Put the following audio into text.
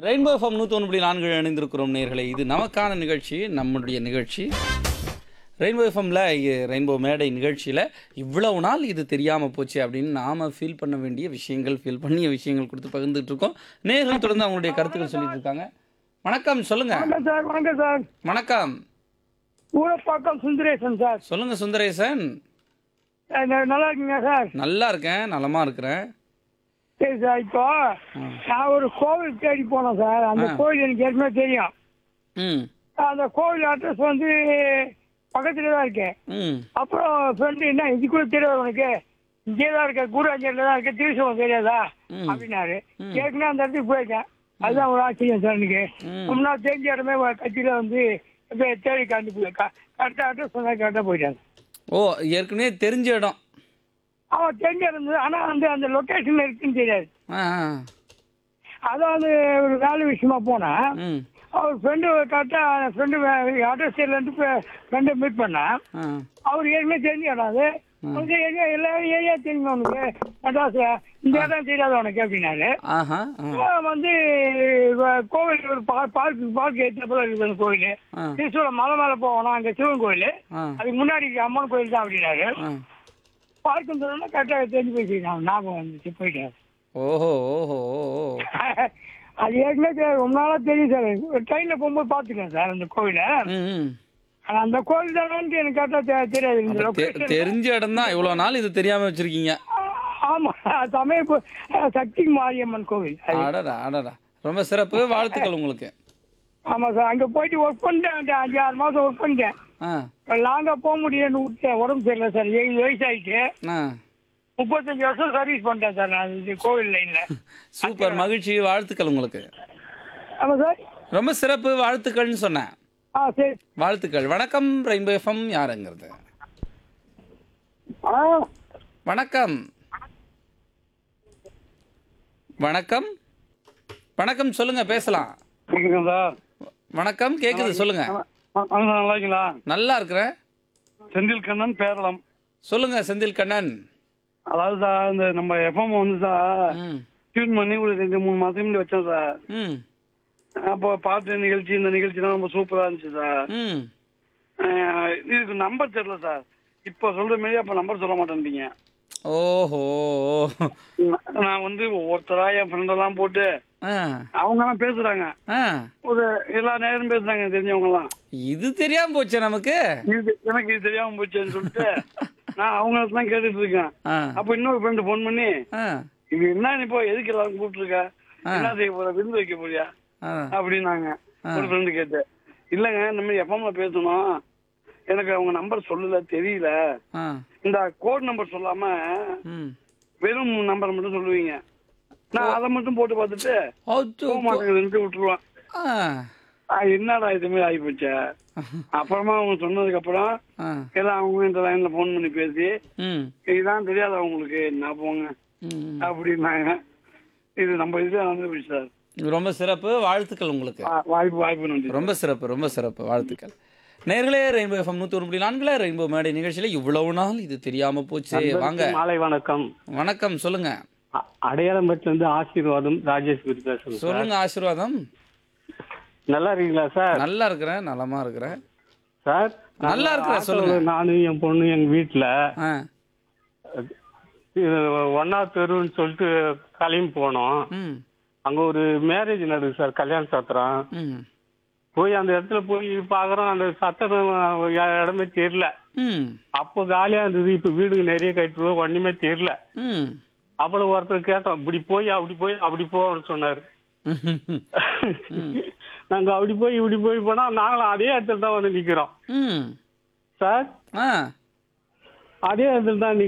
Rainbow FM நூற்றி ஒன்று புள்ளி நான்கு இணைந்திருக்கிறோம் நேர்களை இது நமக்கான நிகழ்ச்சி நம்முடைய நிகழ்ச்சி ரெயின்போ எஃப்எம்ல ரெயின்போ மேடை நிகழ்ச்சியில் இவ்வளவு நாள் இது தெரியாமல் போச்சு அப்படின்னு நாம் ஃபீல் பண்ண வேண்டிய விஷயங்கள் ஃபீல் பண்ணிய விஷயங்கள் கொடுத்து பகிர்ந்துட்டு இருக்கோம் நேர்கள் தொடர்ந்து அவங்களுடைய கருத்துக்கள் சொல்லிட்டு இருக்காங்க வணக்கம் சொல்லுங்க வணக்கம் சார் வணக்கம் சார் வணக்கம் ஊரப்பாக்கம் சுந்தரேசன் சார் சொல்லுங்க சுந்தரேசன் அஹ் ந- நல்லா இருக்கீங்க சார் நல்லா இருக்கேன் நலமா இருக்கிறேன் சரி சார் இப்போ நான் ஒரு கோவில் தேடி போனேன் சார் அந்த ஆ. கோவில் எனக்கு ஏற்கனவே தெரியும் ம் அந்த கோவில் அட்ரஸ் வந்து பக்கத்துல தான் இருக்கு ம் அப்புறம் ஃப்ரெண்டு என்ன இது கூட தெரியாது உனக்கு இங்கே தான் இருக்க கூராஞ்சேரியில் தான் இருக்க திருச்சம் தெரியாதா ம். அப்படின்னாரு ம். ஏற்கனவே அந்த இடத்துக்கு போயிருக்கேன் அதுதான் ஒரு ஆச்சரியம் சார் எனக்கு ம். ரொம்ப நாள் தெரிஞ்ச இடமே கட்சியில் வந்து அப்படியே தேடி கண்டுபிடிக்க கரெக்டாக அட்ரஸ் சொன்னா கரெக்டாக போயிட்டாங்க ஓ ஏற்கனவே தெரிஞ்ச இடம் அவன் தெரிஞ்ச இருந்தது ஆனா வந்து அந்த லொகேஷன்ல இருக்குன்னு தெரியாது ஆ ஆ. அதாவது ஒரு வேலை விஷயமா போனா ம் அவர் ஃப்ரெண்டு கரெக்டா ஃப்ரெண்டு அட்ரஸ் தெரியலன்ட்டு ஃப்ரெண்டை மீட் பண்ணா ஆ அவர் ஏற்கனவே தெரிஞ்ச இடம் அது உனக்கு ஏரியா எல்லா ஏரியா தெரியுமா உனக்கு மெட்ராஸ்ல இந்த இடம் தெரியாது உனக்கு அப்படின்னாரு ஆஹா ஆ அவன் வந்து வ- கோவில் ஒரு பார்க் பார்க் ஏற்றப்பல இருக்குது அந்த கோயில் ஆ. திருச்சூர் மலை மேலே போகணும் அங்கே சிவன் கோயில் ஆ அதுக்கு முன்னாடி இருக்க அம்மன் கோயில் தான் அப்படின்னாரு ஆ பார்க்குன்னு சொன்னா கரெக்டாக தெரிஞ்சு போயிடுச்சு நான் ஞாபகம் வந்துச்சு போயிட்டேன் ஓஹோ ஓஹோ ஓஹோ அது ஏற்கனவே தெ- ரொம்ப நாளா தெரியும் சார் ட்ரெயினில் போகும்போது பார்த்துக்கேன் சார் அந்த கோவிலை ம் ம். ஆனா அந்த கோவில் தானு எனக்கு கரெக்டாக தெரியாது இந்த அப்ப தெ- location. தெரிஞ்ச இடம் தான் இவ்வளோ நாள் இது தெரியாம வச்சிருக்கீங்க ஆமா சமய சக்தி மாரியம்மன் கோவில் அது. அடடா அடடா ரொம்ப சிறப்பு வாழ்த்துக்கள் உங்களுக்கு ஆமா சார் அங்க போயிட்டு ஒர்க் பண்ணிட்டேன் அந்த அஞ்சு ஆறு மாசம் ஒர்க் பண்ணிட்டேன் ஆ லாங்கா போக முடியலன்னு விட்டேன் உடம்பு சரியில்லை சார் ஏழு வயசு ஆயிடுச்சு ஆ முப்பத்தஞ்சு வருஷம் சர்வீஸ் பண்ணிட்டேன் சார் நான் இந்த கோவில் லைன்ல சூப்பர் மகிழ்ச்சி வாழ்த்துக்கள் உங்களுக்கு ஆமா சார் ரொம்ப சிறப்பு வாழ்த்துக்கள்னு சொன்னேன் ஆ சரி வாழ்த்துக்கள் வணக்கம் ரெயின்போ எஃப்எம் யாருங்கிறது ஆ வணக்கம் வணக்கம் வணக்கம் சொல்லுங்க பேசலாம் கேக்குதுங்க சார் வணக்கம் கேக்குது சொல்லுங்க நல்லா இருக்கீங்களா நல்லா இருக்கிறேன் செந்தில் கண்ணன் பேரளம் சொல்லுங்க செந்தில் கண்ணன் அதாவது சார் இந்த நம்ம எஃப்எம் வந்து சார் ம் டியூன் பண்ணி ஒரு ரெண்டு மூணு மாசம் முன்னாடி வச்சோம் சார் ம் அப்போ பாட்டு நிகழ்ச்சி இந்த நிகழ்ச்சிலாம் ரொம்ப சூப்பரா இருந்துச்சு சார் ம் அஹ் இதுக்கு நம்பர் தெரியல சார் இப்போ சொல்ற மாரி அப்போ நம்பர் சொல்ல மாட்டேன்றீங்க ஓஹோ நான் நான் வந்து ஒவ்வொருத்தரா என் ஃப்ரெண்டெல்லாம் போட்டு ஆ அவங்க எல்லாம் பேசுறாங்க ஆ ஒரு எல்லா நேரம் பேசுறாங்க தெரிஞ்சவங்க எல்லாம் இது தெரியாம போச்சே நமக்கு இது எனக்கு இது தெரியாம போச்சுன்னு சொல்லிட்டு நான் அவங்க தான் கேட்டுட்டு இருக்கேன் ஆ அப்போ இன்னொரு ஃப்ரெண்டு ஃபோன் பண்ணி ஆ இது என்ன நீ இப்போ எதுக்கு எல்லாரும் கூப்பிட்டுருக்க என்ன செய்ய போற விருந்து வைக்க போறியா ஆ அப்படின்னாங்க ஒரு ஃப்ரெண்டு கேட்டு இல்லைங்க இந்த மாதிரி எஃப்எம்ல பேசணும் எனக்கு அவங்க நம்பர் சொல்லல தெரியல ஆ இந்த கோட் நம்பர் சொல்லாம ம் வெறும் நம்பர் மட்டும் சொல்லுவீங்க நான் அதை மட்டும் போட்டு பார்த்துட்டு அச்சோ. போக மாட்டேங்குதுன்ட்டு விட்டுருவான் ஆ ஆ, என்னடா இது மாதிரி ஆகி போச்சே அப்புறமா அவங்க சொன்னதுக்கு அப்புறம் ஆ எல்லாம் அவங்க இந்த லைன்ல ஃபோன் பண்ணி பேசி ம் இதுதான் தெரியாது அவங்களுக்கு நான் போங்க ம் அப்படின்னாங்க இது நம்ம இதுல வந்து போச்சு சார் ரொம்ப சிறப்பு வாழ்த்துக்கள் உங்களுக்கு வா- வாய்ப்பு வாய்ப்பு நன்றி ரொம்ப சிறப்பு ரொம்ப சிறப்பு வாழ்த்துக்கள் நேர்களே ரெயின்போ எஃப்எம் நூற்றி ஒரு புள்ளி நான்குல ரெயின்போ மேடை நிகழ்ச்சியில் இவ்வளவு நாள் இது தெரியாம போச்சு வாங்க மாலை வணக்கம் வணக்கம் சொல்லுங்க அ- அடையாளம்பட்டில இருந்து ஆசீர்வாதம் ராஜேஸ்வரி பேசுறேன் சார் சொல்லுங்க ஆசீர்வாதம் நல்லா இருக்கீங்களா சார் நல்லா இருக்கிறேன் நலமா இருக்கிறேன் சார் நல்லா இருக்கிறேன், ஆட்டோல சொல்லுங்க. நானும் என் பொண்ணு எங்க வீட்டுல ஆ இது ஒன்னா தெருன்னு சொல்லிட்டு கிளம்பி போனோம் ம் அங்க ஒரு மேரேஜ் நடக்குது சார் கல்யாண சத்திரம் ம் போய் அந்த இடத்துல போய் பாக்குறோம் அந்த சத்திரம் இடமே தெரியல ம் அப்போ காலியா இருந்தது இப்ப வீடு நிறைய கட்டிடுவோம் ஒண்ணுமே தெரியல ம் அப்புறம் ஒருத்தர் கேட்டோம் இப்படி போய் அப்படி போய் அப்படி போன்னு சொன்னாரு நாங்க அப்படி போய் இப்படி போய் போனா நாங்களும் அதே இடத்துல தான் வந்து நிக்கிறோம் ம் சார் ஆ அதே இடத்துல தான்